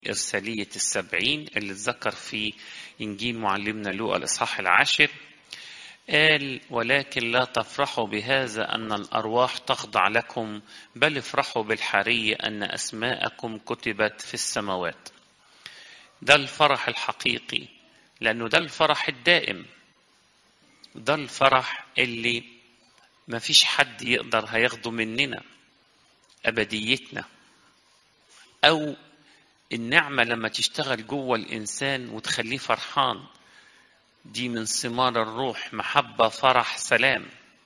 إرسالية السبعين اللي اتذكر في إنجيل معلمنا لوقا الإصحاح العاشر قال ولكن لا تفرحوا بهذا أن الأرواح تخضع لكم بل افرحوا بالحري أن أسماءكم كتبت في السماوات ده الفرح الحقيقي لأنه ده الفرح الدائم ده الفرح اللي ما فيش حد يقدر هياخده مننا أبديتنا أو النعمة لما تشتغل جوه الإنسان وتخليه فرحان دي من ثمار الروح محبة فرح سلام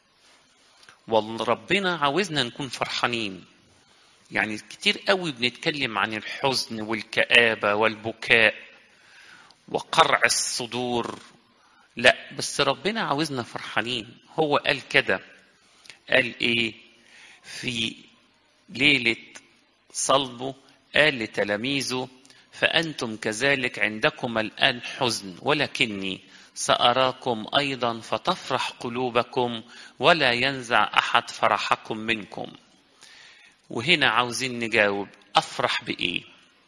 وربنا عاوزنا نكون فرحانين يعني كتير قوي بنتكلم عن الحزن والكآبة والبكاء وقرع الصدور لا بس ربنا عاوزنا فرحانين هو قال كده قال ايه في ليلة صلبه قال لتلاميذه فأنتم كذلك عندكم الآن حزن ولكني سأراكم أيضا فتفرح قلوبكم ولا ينزع أحد فرحكم منكم وهنا عاوزين نجاوب أفرح بإيه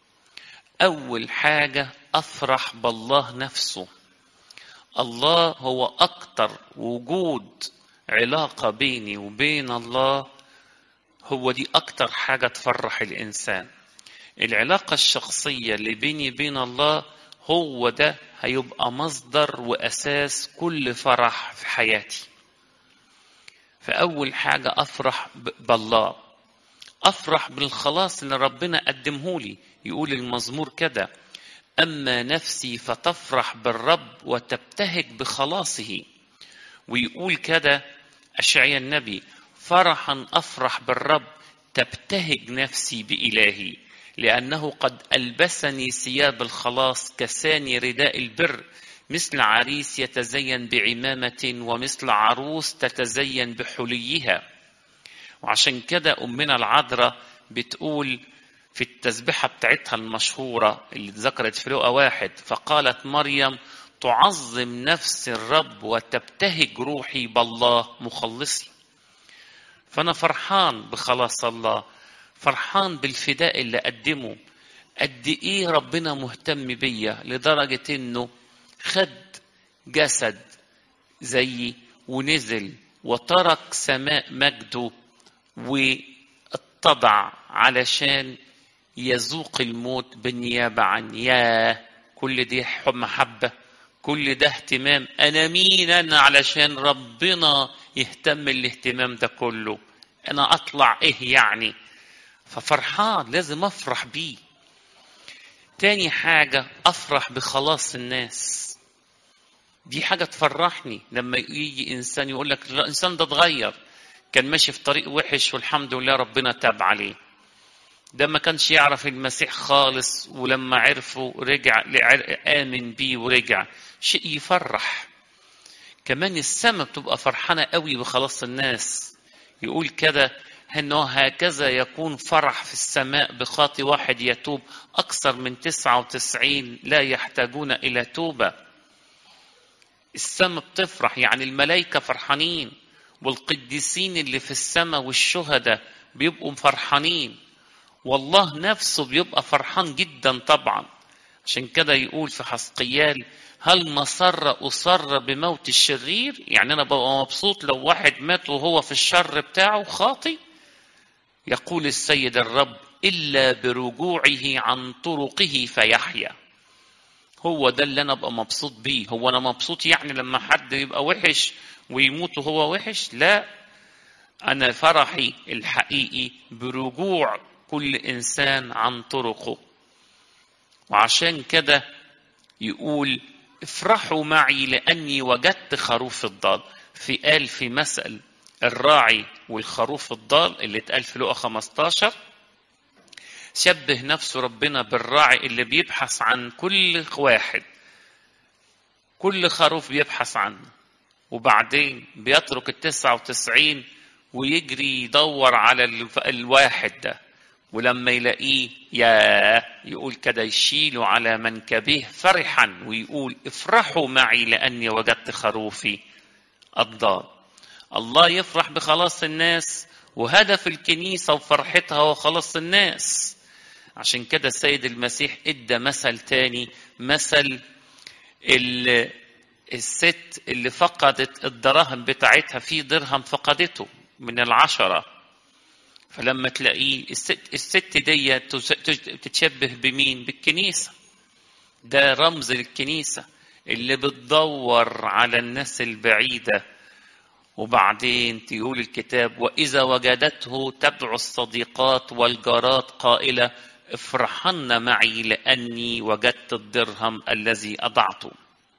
أول حاجة أفرح بالله نفسه الله هو أكتر وجود علاقة بيني وبين الله هو دي أكتر حاجة تفرح الإنسان العلاقة الشخصية اللي بيني وبين الله هو ده هيبقى مصدر وأساس كل فرح في حياتي فأول حاجة أفرح بالله أفرح بالخلاص اللي ربنا قدمه لي يقول المزمور كده أما نفسي فتفرح بالرب وتبتهج بخلاصه ويقول كده أشعيا النبي فرحا أفرح بالرب تبتهج نفسي بإلهي لأنه قد ألبسني ثياب الخلاص كساني رداء البر مثل عريس يتزين بعمامة ومثل عروس تتزين بحليها وعشان كده أمنا العذراء بتقول في التسبيحة بتاعتها المشهورة اللي ذكرت في لقا واحد فقالت مريم تعظم نفس الرب وتبتهج روحي بالله مخلصي فأنا فرحان بخلاص الله فرحان بالفداء اللي قدمه قد ايه ربنا مهتم بيا لدرجة انه خد جسد زيي ونزل وترك سماء مجده واتضع علشان يذوق الموت بالنيابة عن ياه كل دي محبة كل ده اهتمام أنا مين أنا علشان ربنا يهتم الاهتمام ده كله أنا أطلع إيه يعني ففرحان لازم افرح بيه تاني حاجة افرح بخلاص الناس دي حاجة تفرحني لما يجي انسان يقول لك الانسان ده اتغير كان ماشي في طريق وحش والحمد لله ربنا تاب عليه ده ما كانش يعرف المسيح خالص ولما عرفه رجع آمن بيه ورجع شيء يفرح كمان السماء بتبقى فرحانة قوي بخلاص الناس يقول كده انه هكذا يكون فرح في السماء بخاطي واحد يتوب اكثر من 99 لا يحتاجون الى توبه السماء بتفرح يعني الملائكه فرحانين والقديسين اللي في السماء والشهداء بيبقوا فرحانين والله نفسه بيبقى فرحان جدا طبعا عشان كده يقول في حسقيال هل مسر أصر بموت الشرير يعني أنا ببقى مبسوط لو واحد مات وهو في الشر بتاعه خاطي يقول السيد الرب إلا برجوعه عن طرقه فيحيا هو ده اللي أنا أبقى مبسوط بيه هو أنا مبسوط يعني لما حد يبقى وحش ويموت وهو وحش لا أنا فرحي الحقيقي برجوع كل إنسان عن طرقه وعشان كده يقول افرحوا معي لأني وجدت خروف الضال في قال في مسأل الراعي والخروف الضال اللي اتقال في لقا 15 شبه نفسه ربنا بالراعي اللي بيبحث عن كل واحد كل خروف بيبحث عنه وبعدين بيترك التسعة وتسعين ويجري يدور على الواحد ده ولما يلاقيه يا يقول كده يشيله على منكبه فرحا ويقول افرحوا معي لأني وجدت خروفي الضال الله يفرح بخلاص الناس وهدف الكنيسة وفرحتها هو خلاص الناس عشان كده السيد المسيح ادى مثل تاني مثل ال- الست اللي فقدت الدراهم بتاعتها في درهم فقدته من العشرة فلما تلاقيه الست, الست دي تس- تتشبه بمين بالكنيسة ده رمز للكنيسة اللي بتدور على الناس البعيدة وبعدين تقول الكتاب وإذا وجدته تدعو الصديقات والجارات قائلة افرحن معي لأني وجدت الدرهم الذي أضعته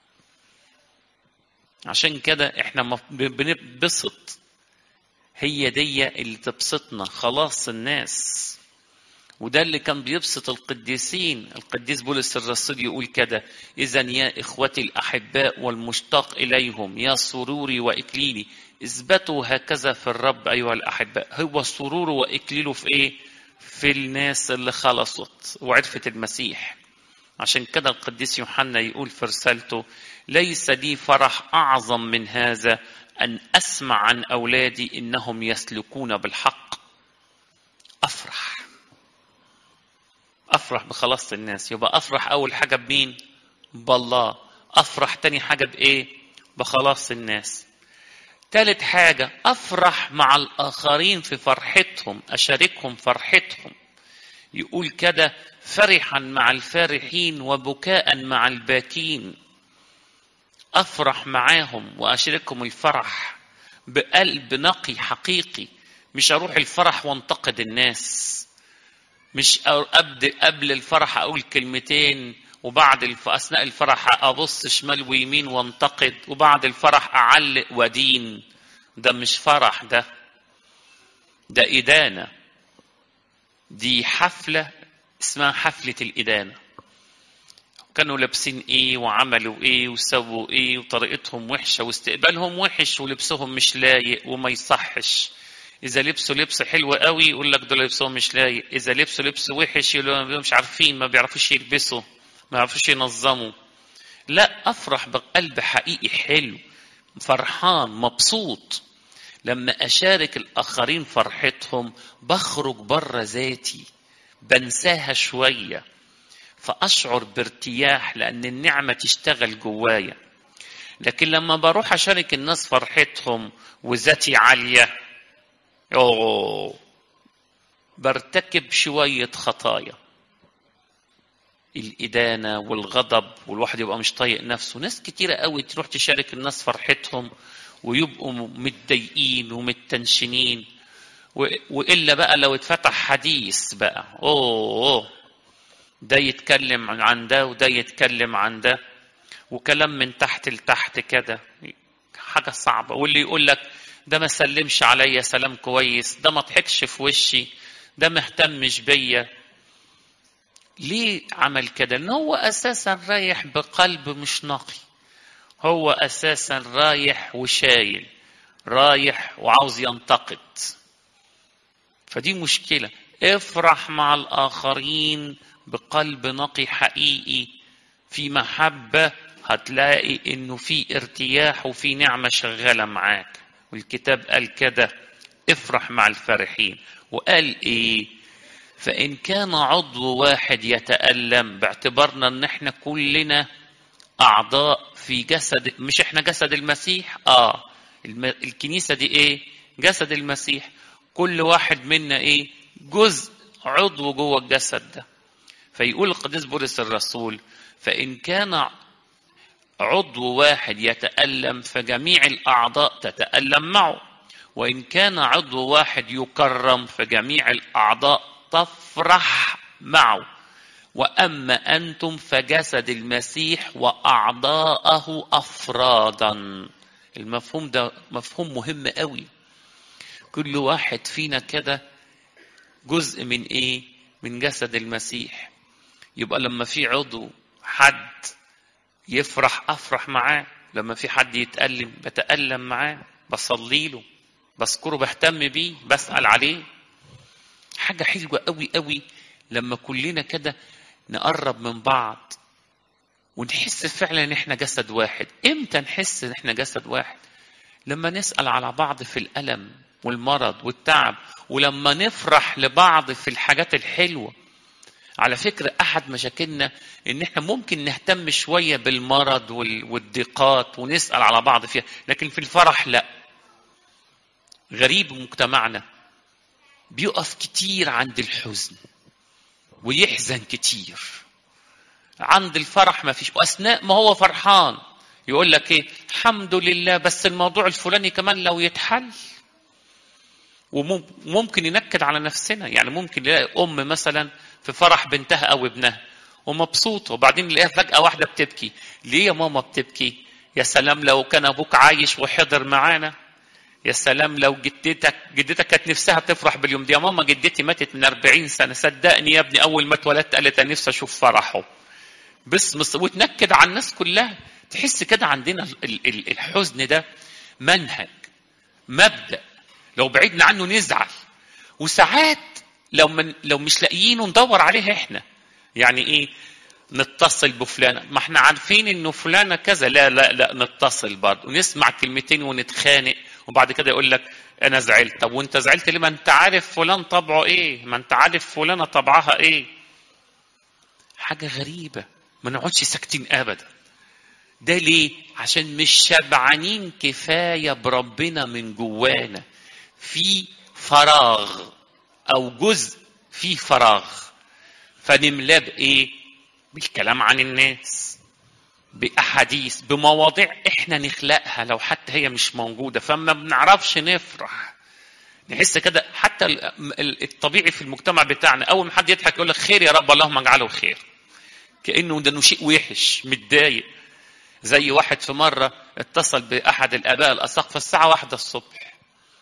عشان كده احنا مف- بنبسط هي دي اللي تبسطنا خلاص الناس وده اللي كان بيبسط القديسين القديس بولس الرسول يقول كده إذا يا إخوتي الأحباء والمشتاق إليهم يا سروري وإكليلي اثبتوا هكذا في الرب أيها الأحباء هو سروره وإكليله في إيه؟ في الناس اللي خلصت وعرفت المسيح عشان كده القديس يوحنا يقول في رسالته ليس لي فرح أعظم من هذا أن أسمع عن أولادي إنهم يسلكون بالحق أفرح افرح بخلاص الناس يبقى افرح اول حاجه بمين بالله افرح تاني حاجه بايه بخلاص الناس تالت حاجه افرح مع الاخرين في فرحتهم اشاركهم فرحتهم يقول كده فرحا مع الفارحين وبكاء مع الباكين افرح معاهم واشاركهم الفرح بقلب نقي حقيقي مش اروح الفرح وانتقد الناس مش قبل قبل الفرح اقول كلمتين وبعد الف... اثناء الفرح ابص شمال ويمين وانتقد وبعد الفرح اعلق ودين ده مش فرح ده ده ادانه دي حفله اسمها حفله الادانه كانوا لابسين ايه وعملوا ايه وسووا ايه وطريقتهم وحشه واستقبالهم وحش ولبسهم مش لايق وما يصحش اذا لبسوا لبس حلو قوي يقول لك دول لبسهم مش لايق اذا لبسوا لبس وحش يقولوا مش عارفين ما بيعرفوش يلبسوا ما يعرفوش ينظموا لا افرح بقلب حقيقي حلو فرحان مبسوط لما اشارك الاخرين فرحتهم بخرج بره ذاتي بنساها شويه فاشعر بارتياح لان النعمه تشتغل جوايا لكن لما بروح اشارك الناس فرحتهم وذاتي عاليه أوه برتكب شوية خطايا الإدانة والغضب والواحد يبقى مش طايق نفسه ناس كتيرة قوي تروح تشارك الناس فرحتهم ويبقوا متضايقين ومتنشنين وإلا بقى لو اتفتح حديث بقى أوه ده يتكلم عن ده وده يتكلم عن ده وكلام من تحت لتحت كده حاجة صعبة واللي يقول لك ده ما سلمش عليا سلام كويس ده ما ضحكش في وشي ده مهتمش بيا ليه عمل كده ان هو اساسا رايح بقلب مش نقي هو اساسا رايح وشايل رايح وعاوز ينتقد فدي مشكلة افرح مع الآخرين بقلب نقي حقيقي في محبة هتلاقي انه في ارتياح وفي نعمة شغالة معاك والكتاب قال كده افرح مع الفرحين وقال ايه فان كان عضو واحد يتالم باعتبارنا ان احنا كلنا اعضاء في جسد مش احنا جسد المسيح اه الم... الكنيسه دي ايه جسد المسيح كل واحد منا ايه جزء عضو جوه الجسد ده فيقول القديس بولس الرسول فان كان عضو واحد يتألم فجميع الأعضاء تتألم معه وإن كان عضو واحد يكرم فجميع الأعضاء تفرح معه وأما أنتم فجسد المسيح وأعضاءه أفرادا المفهوم ده مفهوم مهم قوي كل واحد فينا كده جزء من إيه من جسد المسيح يبقى لما في عضو حد يفرح افرح معاه لما في حد يتألم بتألم معاه بصلي له بذكره بهتم بيه بسأل عليه حاجة حلوة قوي قوي لما كلنا كده نقرب من بعض ونحس فعلا ان احنا جسد واحد امتى نحس ان احنا جسد واحد لما نسأل على بعض في الألم والمرض والتعب ولما نفرح لبعض في الحاجات الحلوة على فكرة أحد مشاكلنا إن إحنا ممكن نهتم شوية بالمرض وال- والضيقات ونسأل على بعض فيها لكن في الفرح لا غريب مجتمعنا بيقف كتير عند الحزن ويحزن كتير عند الفرح ما فيش واثناء ما هو فرحان يقول لك ايه الحمد لله بس الموضوع الفلاني كمان لو يتحل وممكن ينكد على نفسنا يعني ممكن يلاقي ام مثلا في فرح بنتها او ابنها ومبسوطه وبعدين نلاقيها فجاه واحده بتبكي ليه يا ماما بتبكي يا سلام لو كان ابوك عايش وحضر معانا يا سلام لو جدتك جدتك كانت نفسها تفرح باليوم ده يا ماما جدتي ماتت من 40 سنه صدقني يا ابني اول ما اتولدت قالت انا نفسي اشوف فرحه بس مص... وتنكد على الناس كلها تحس كده عندنا ال- ال- الحزن ده منهج مبدا لو بعدنا عنه نزعل وساعات لو من لو مش لاقيينه ندور عليه احنا يعني ايه نتصل بفلانه ما احنا عارفين انه فلانه كذا لا لا لا نتصل برضه ونسمع كلمتين ونتخانق وبعد كده يقول لك انا زعلت طب وانت زعلت ليه ما انت عارف فلان طبعه ايه ما انت عارف فلانه طبعها ايه حاجه غريبه ما نقعدش ساكتين ابدا ده ليه عشان مش شبعانين كفايه بربنا من جوانا في فراغ او جزء فيه فراغ فنملاه بايه بالكلام عن الناس باحاديث بمواضيع احنا نخلقها لو حتى هي مش موجوده فما بنعرفش نفرح نحس كده حتى ال- ال- الطبيعي في المجتمع بتاعنا اول ما حد يضحك يقول لك خير يا رب اللهم اجعله خير كانه ده إنه شيء وحش متضايق زي واحد في مره اتصل باحد الاباء الاساقفه الساعه واحدة الصبح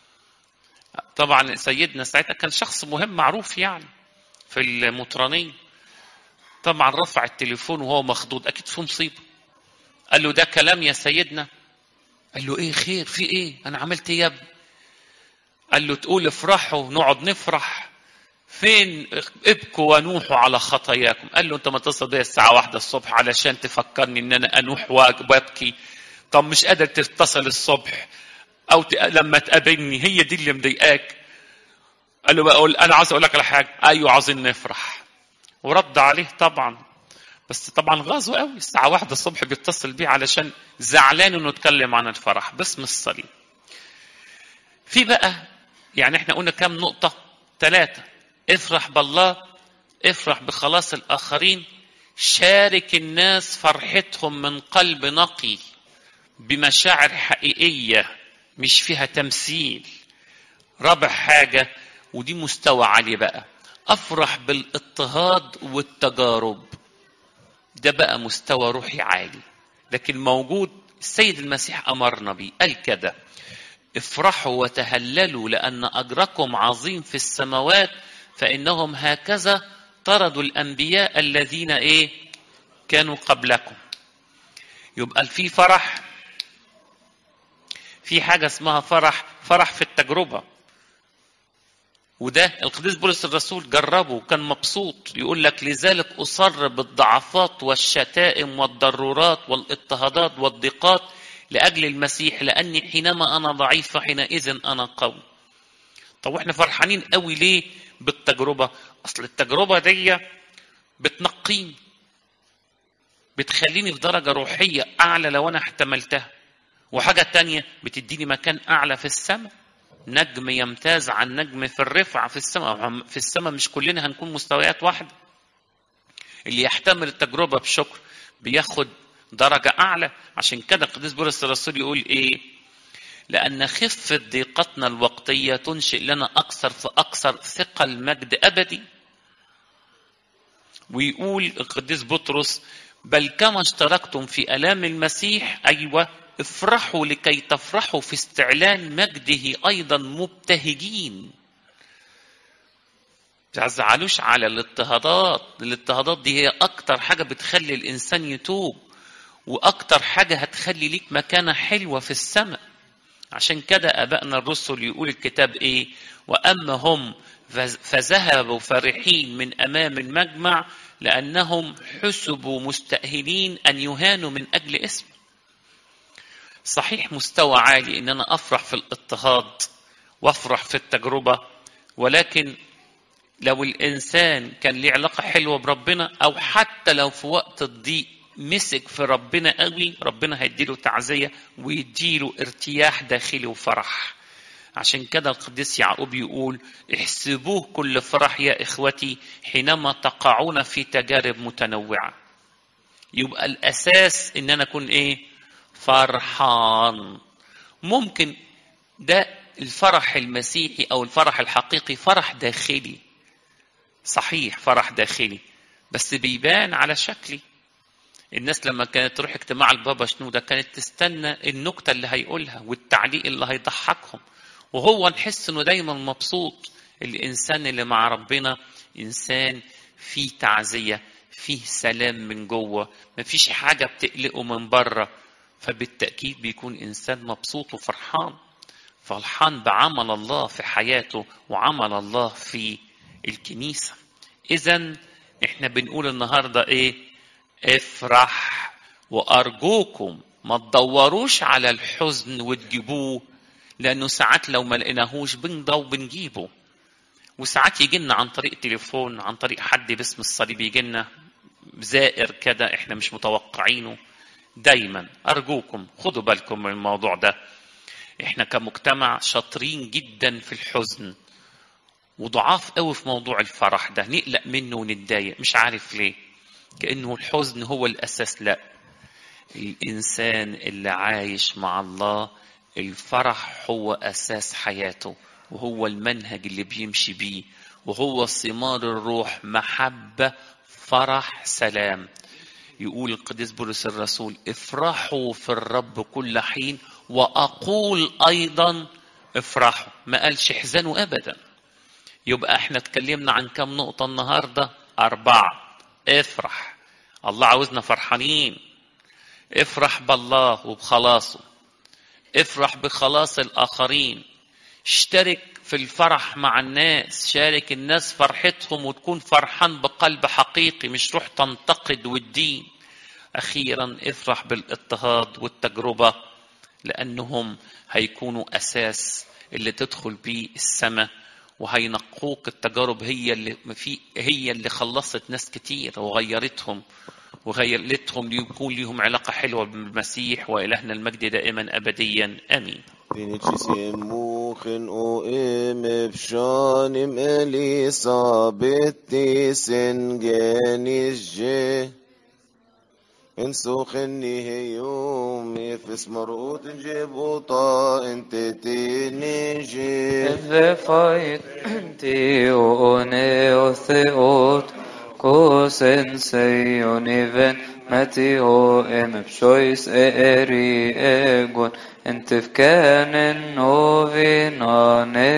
طبعا سيدنا ساعتها كان شخص مهم معروف يعني في المطرانيه طبعا رفع التليفون وهو مخضوض اكيد في مصيبه قال له ده كلام يا سيدنا قال له ايه خير في ايه انا عملت ايه يا ابني قال له تقول افرحوا نقعد نفرح فين ابكوا ونوحوا على خطاياكم قال له انت ما تصل بيا الساعه واحدة الصبح علشان تفكرني ان انا انوح وابكي طب مش قادر تتصل الصبح او ت... لما تقابلني هي دي اللي مضايقاك قال له بقول انا عاوز اقول لك على حاجه ايوه عاوزين نفرح ورد عليه طبعا بس طبعا غاظه قوي الساعة واحدة الصبح بيتصل بيه علشان زعلان انه اتكلم عن الفرح باسم الصليب في بقى يعني احنا قلنا كام نقطة ثلاثة افرح بالله افرح بخلاص الآخرين شارك الناس فرحتهم من قلب نقي بمشاعر حقيقية مش فيها تمثيل رابع حاجة ودي مستوى عالي بقى افرح بالاضطهاد والتجارب ده بقى مستوى روحي عالي لكن موجود السيد المسيح امرنا بيه قال كده افرحوا وتهللوا لان اجركم عظيم في السماوات فانهم هكذا طردوا الانبياء الذين ايه كانوا قبلكم يبقى في فرح في حاجه اسمها فرح فرح في التجربه وده القديس بولس الرسول جربه وكان مبسوط يقول لك لذلك اصر بالضعفات والشتائم والضرورات والاضطهادات والضيقات لاجل المسيح لاني حينما انا ضعيف فحينئذ انا قوي طب واحنا فرحانين قوي ليه بالتجربه اصل التجربه دي بتنقيني بتخليني في درجه روحيه اعلى لو انا احتملتها وحاجه تانية بتديني مكان اعلى في السماء نجم يمتاز عن نجم في الرفعة في السماء في السماء مش كلنا هنكون مستويات واحدة اللي يحتمل التجربة بشكر بياخد درجة أعلى عشان كده القديس بولس الرسول يقول إيه لأن خفة ضيقتنا الوقتية تنشئ لنا أكثر فأكثر ثقل مجد أبدي ويقول القديس بطرس بل كما اشتركتم في آلام المسيح أيوة افرحوا لكي تفرحوا في استعلان مجده ايضا مبتهجين تزعلوش على الاضطهادات الاضطهادات دي هي اكتر حاجه بتخلي الانسان يتوب واكتر حاجه هتخلي ليك مكانه حلوه في السماء عشان كده ابائنا الرسل يقول الكتاب ايه واما هم فذهبوا فرحين من امام المجمع لانهم حسبوا مستاهلين ان يهانوا من اجل اسمه صحيح مستوى عالي ان انا افرح في الاضطهاد وافرح في التجربه ولكن لو الإنسان كان ليه علاقة حلوة بربنا أو حتى لو في وقت الضيق مسك في ربنا قوي ربنا هيديله تعزية ويديله ارتياح داخلي وفرح عشان كده القديس يعقوب يقول احسبوه كل فرح يا إخوتي حينما تقعون في تجارب متنوعة يبقى الأساس إن أنا أكون إيه فرحان ممكن ده الفرح المسيحي أو الفرح الحقيقي فرح داخلي صحيح فرح داخلي بس بيبان على شكلي الناس لما كانت تروح اجتماع البابا شنودة كانت تستنى النكتة اللي هيقولها والتعليق اللي هيضحكهم وهو نحس انه دايما مبسوط الانسان اللي مع ربنا انسان فيه تعزية فيه سلام من جوه مفيش حاجة بتقلقه من بره فبالتأكيد بيكون إنسان مبسوط وفرحان فرحان بعمل الله في حياته وعمل الله في الكنيسة إذا إحنا بنقول النهاردة إيه افرح وأرجوكم ما تدوروش على الحزن وتجيبوه لأنه ساعات لو ما لقيناهوش بنضو بنجيبه وساعات يجي لنا عن طريق تليفون عن طريق حد باسم الصليب يجي لنا زائر كده احنا مش متوقعينه دايما ارجوكم خدوا بالكم من الموضوع ده احنا كمجتمع شاطرين جدا في الحزن وضعاف قوي في موضوع الفرح ده نقلق منه ونتضايق مش عارف ليه كانه الحزن هو الاساس لا الانسان اللي عايش مع الله الفرح هو اساس حياته وهو المنهج اللي بيمشي بيه وهو ثمار الروح محبه فرح سلام يقول القديس بولس الرسول افرحوا في الرب كل حين واقول ايضا افرحوا ما قالش احزنوا ابدا يبقى احنا اتكلمنا عن كم نقطه النهارده اربعه افرح الله عاوزنا فرحانين افرح بالله وبخلاصه افرح بخلاص الاخرين اشترك في الفرح مع الناس شارك الناس فرحتهم وتكون فرحان بقلب حقيقي مش روح تنتقد والدين اخيرا افرح بالاضطهاد والتجربه لانهم هيكونوا اساس اللي تدخل بيه السماء وهينقوك التجارب هي اللي في هي اللي خلصت ناس كتير وغيرتهم وغيرتهم ليكون ليهم علاقه حلوه بالمسيح والهنا المجد دائما ابديا امين Finicimuchen o im Pshonim Elisabethis en genisje. En suchen niheyum ifis marut jibuta ente tinije. Vefait tione o theot kosen seioniven matio em pshois eri egon انت في كان نوفي